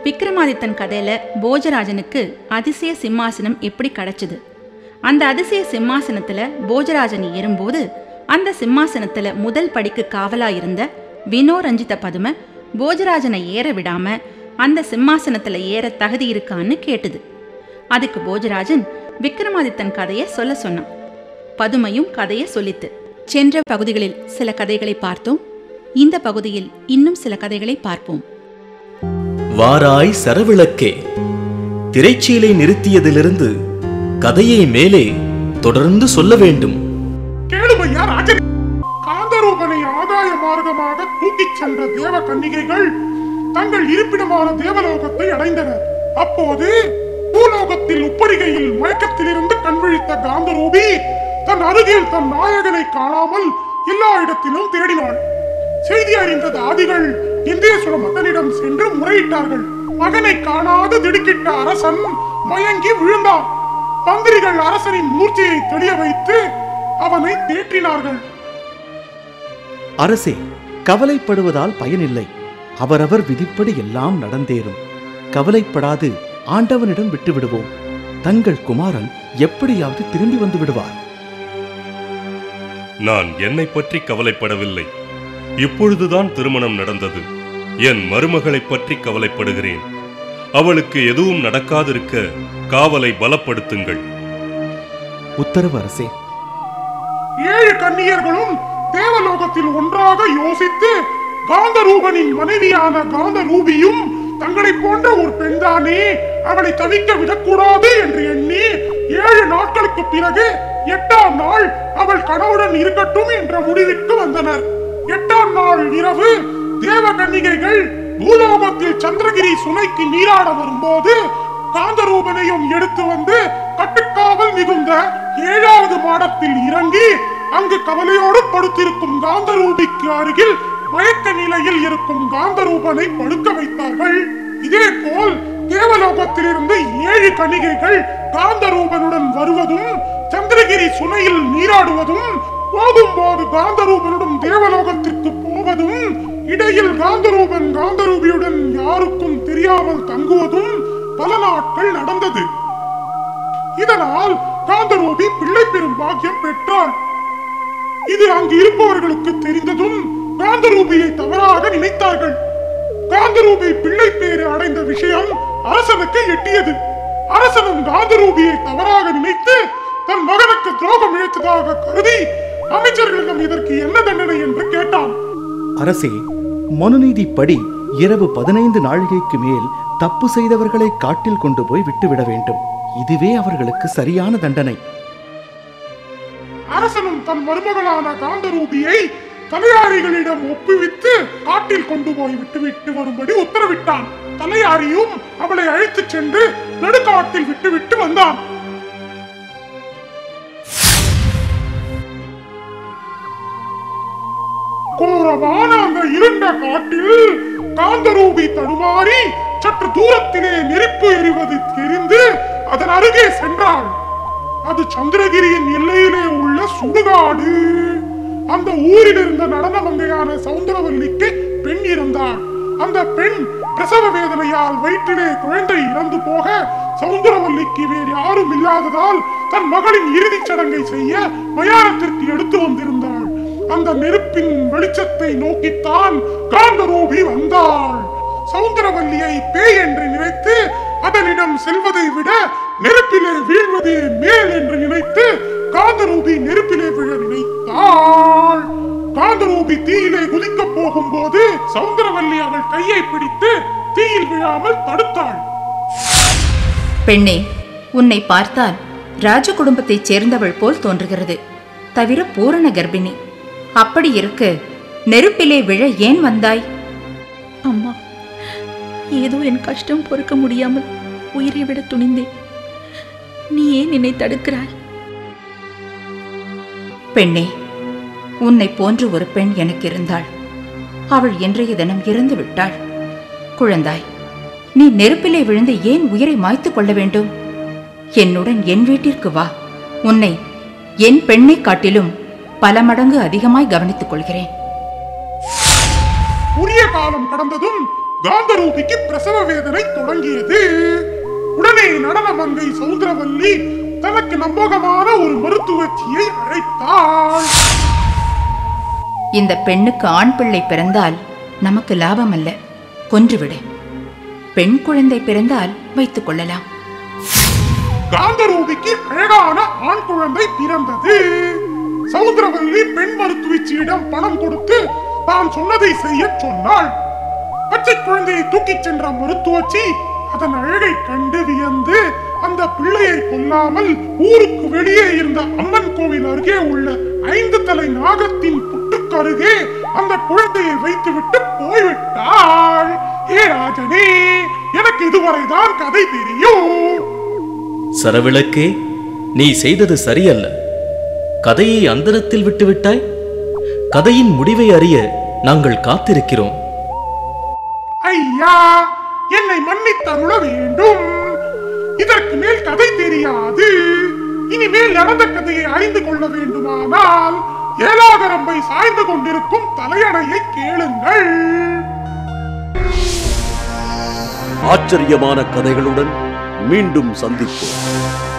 விக்ரமாதித்தன் கதையில போஜராஜனுக்கு அதிசய சிம்மாசனம் எப்படி கிடைச்சது அந்த அதிசய சிம்மாசனத்துல போஜராஜன் ஏறும்போது அந்த சிம்மாசனத்துல முதல் படிக்கு காவலா இருந்த வினோரஞ்சித பதும போஜராஜனை ஏற விடாம அந்த சிம்மாசனத்துல ஏற தகுதி இருக்கான்னு கேட்டுது அதுக்கு போஜராஜன் விக்ரமாதித்தன் கதையை சொல்ல சொன்னான் பதுமையும் கதையை சொல்லித்து சென்ற பகுதிகளில் சில கதைகளை பார்த்தோம் இந்த பகுதியில் இன்னும் சில கதைகளை பார்ப்போம் வாராய் சரவிளக்கே திரைச்சீலை நிறுத்தியதிலிருந்து கதையை மேலே தொடர்ந்து சொல்ல வேண்டும் கேளுமையா ராஜன் காந்தரூபனை ஆதாய மார்க்கமாக தூக்கிச் சென்ற தேவ கன்னிகைகள் தங்கள் இருப்பிடமான தேவலோகத்தை அடைந்தனர் அப்போது பூலோகத்தில் உப்பரிகையில் மயக்கத்திலிருந்து கண்விழித்த காந்தரூபி தன் அருகில் தன் நாயகனை காணாமல் எல்லா இடத்திலும் தேடினாள் செய்தி அறிந்த தாதிகள் இந்திரேஸ்வர மன்னனிடம் சென்று முறையிட்டார்கள் மகனை காணாது திடுக்கிட்ட அரசன் மயங்கி விழுந்தான் மந்திரிகள் அரசனின் மூர்த்தியை தெளிய வைத்து அவனை தேற்றினார்கள் அரசே கவலைப்படுவதால் பயனில்லை அவரவர் விதிப்படி எல்லாம் நடந்தேறும் கவலைப்படாது ஆண்டவனிடம் விட்டுவிடுவோம் தங்கள் குமாரன் எப்படியாவது திரும்பி வந்து விடுவார் நான் என்னை பற்றி கவலைப்படவில்லை இப்பொழுதுதான் திருமணம் நடந்தது என் மருமகளைப் பற்றி கவலைப்படுகிறேன் அவளுக்கு எதுவும் நடக்காதிருக்க காவலை பலப்படுத்துங்கள் உத்தரவு அரசே ஏழு கன்னியர்களும் தேவலோகத்தில் ஒன்றாக யோசித்து காந்தரூபனின் மனைவியான காந்தரூபியும் தங்களை போன்ற ஒரு பெண்தானே அவளை தவிக்க விடக்கூடாது என்று எண்ணி ஏழு நாட்களுக்கு பிறகு எட்டாம் நாள் அவள் கணவுடன் இருக்கட்டும் என்ற முடிவிற்கு வந்தனர் எட்டாம் நாள் இரவு தேவ கன்னிகைகள் பூலோகத்தில் சந்திரகிரி சுனைக்கு நீராட வரும்போது காந்தரூபனையும் எடுத்து வந்து கட்டுக்காவல் மிகுந்த ஏழாவது மாடத்தில் இறங்கி அங்கு கவலையோடு படுத்திருக்கும் காந்தரூபிக்கு அருகில் மயக்க நிலையில் இருக்கும் காந்தரூபனை படுக்க வைத்தார்கள் இதே போல் தேவலோகத்திலிருந்து ஏழு கணிகைகள் காந்தரூபனுடன் வருவதும் சந்திரகிரி சுனையில் நீராடுவதும் போகும்போது காந்தரூபனுடன் தேவலோகத்திற்கு போவதும் இடையில் காந்தரூபன் காந்தரூபியுடன் யாருக்கும் தெரியாமல் தங்குவதும் பல நாட்கள் நடந்தது இதனால் காந்தரூபி பிள்ளை பெறும் பாக்கியம் பெற்றாள் இது அங்கு இருப்பவர்களுக்கு தெரிந்ததும் காந்தரூபியை தவறாக நினைத்தார்கள் காந்தரூபி பிள்ளை பேறு அடைந்த விஷயம் அரசனுக்கு எட்டியது அரசனும் காந்தரூபியை தவறாக நினைத்து தன் மகனுக்கு துரோகம் இழைத்ததாக கருதி அமைச்சர்களிடம் இதற்கு என்ன தண்டனை என்று கேட்டான் அரசே மனுநீதிப்படி இரவு பதினைந்து நாழிகைக்கு மேல் தப்பு செய்தவர்களை காட்டில் கொண்டு போய் விட்டுவிட வேண்டும் இதுவே அவர்களுக்கு சரியான தண்டனை அரசனும் தன் மருமகளான காந்தரூபியை தலையாரிகளிடம் ஒப்புவித்து காட்டில் கொண்டு போய் விட்டுவிட்டு வரும்படி உத்தரவிட்டான் தலையாரியும் அவளை அழைத்துச் சென்று நடுக்காட்டில் விட்டுவிட்டு வந்தான் கோரமான அந்த இருண்ட காட்டில் காந்தரூபி தடுமாறி சற்று தூரத்திலே நெருப்பு எரிவது தெரிந்து அதன் அருகே சென்றாள் அது சந்திரகிரியின் எல்லையிலே உள்ள சுடுகாடு அந்த ஊரில் இருந்த நடன மங்கையான சவுந்தரவல்லிக்கு பெண் இருந்தாள் அந்த பெண் பிரசவ வேதனையால் வயிற்றிலே குழந்தை இறந்து போக சவுந்தரவல்லிக்கு வேறு யாரும் இல்லாததால் தன் மகளின் இறுதிச் சடங்கை செய்ய மயானத்திற்கு எடுத்து வந்திருந்தாள் அந்த நெருப்பின் வெளிச்சத்தை நோக்கித்தான் காந்தரூபி வந்தாள் சவுந்தரவல்லியை பேய் என்று நினைத்து அதனிடம் செல்வதை விட நெருப்பிலே வீழ்வது மேல் என்று நினைத்து காந்தரூபி நெருப்பிலே விழ நினைத்தாள் காந்தரூபி தீயிலே குதிக்கப் போகும்போது சவுந்தரவல்லி அவள் கையை பிடித்து தீயில் விழாமல் தடுத்தாள் பெண்ணே உன்னை பார்த்தால் ராஜ குடும்பத்தைச் சேர்ந்தவள் போல் தோன்றுகிறது தவிர பூரண கர்ப்பிணி அப்படி இருக்க நெருப்பிலே விழ ஏன் வந்தாய் அம்மா ஏதோ என் கஷ்டம் பொறுக்க முடியாமல் உயிரை விட துணிந்தேன் நீ ஏன் என்னை தடுக்கிறாய் பெண்ணே உன்னை போன்று ஒரு பெண் எனக்கு இருந்தாள் அவள் இன்றைய தினம் இறந்து விட்டாள் குழந்தாய் நீ நெருப்பிலே விழுந்து ஏன் உயிரை மாய்த்துக் கொள்ள வேண்டும் என்னுடன் என் வீட்டிற்கு வா உன்னை என் பெண்ணைக் காட்டிலும் பல மடங்கு அதிகமாய் கவனித்துக் கொள்கிறேன் உரிய காலம் கடந்ததும் காந்தரூபிக்கு பிரசவ வேதனை தொடங்கியது உடனே நடன மங்கை சௌந்தரவல்லி தனக்கு நம்பகமான ஒரு மருத்துவச்சியை அழைத்தாள் இந்த பெண்ணுக்கு ஆண் பிள்ளை பிறந்தால் நமக்கு லாபம் அல்ல கொன்றுவிடு பெண் குழந்தை பிறந்தால் வைத்துக் கொள்ளலாம் காந்தரூபிக்கு அழகான ஆண் குழந்தை பிறந்தது சமுத்திரவல்லி பெண் மருத்துவச்சியிடம் பணம் கொடுத்து தான் சொன்னதை செய்ய சொன்னாள் பச்சை குழந்தையை தூக்கிச் சென்ற மருத்துவச்சி அதன் அழகை கண்டு வியந்து அந்த பிள்ளையை கொல்லாமல் ஊருக்கு வெளியே இருந்த அம்மன் கோவில் அருகே உள்ள ஐந்து தலை நாகத்தின் புட்டுக்கருகே அந்த குழந்தையை வைத்துவிட்டு போய்விட்டாள் ஏ ராஜனே எனக்கு இதுவரைதான் கதை தெரியும் சரவிளக்கே நீ செய்தது சரியல்ல கதையை அந்தரத்தில் விட்டுவிட்டாய் கதையின் முடிவை அறிய நாங்கள் காத்திருக்கிறோம் ஐயா என்னை மன்னித்தருள வேண்டும் இதற்கு மேல் கதை தெரியாது இனிமேல் நடந்த கதையை அறிந்து கொள்ள வேண்டுமானால் ஏலாகரம்பை சாய்ந்து கொண்டிருக்கும் தலையணையை கேளுங்கள் ஆச்சரியமான கதைகளுடன் மீண்டும் சந்திப்போம்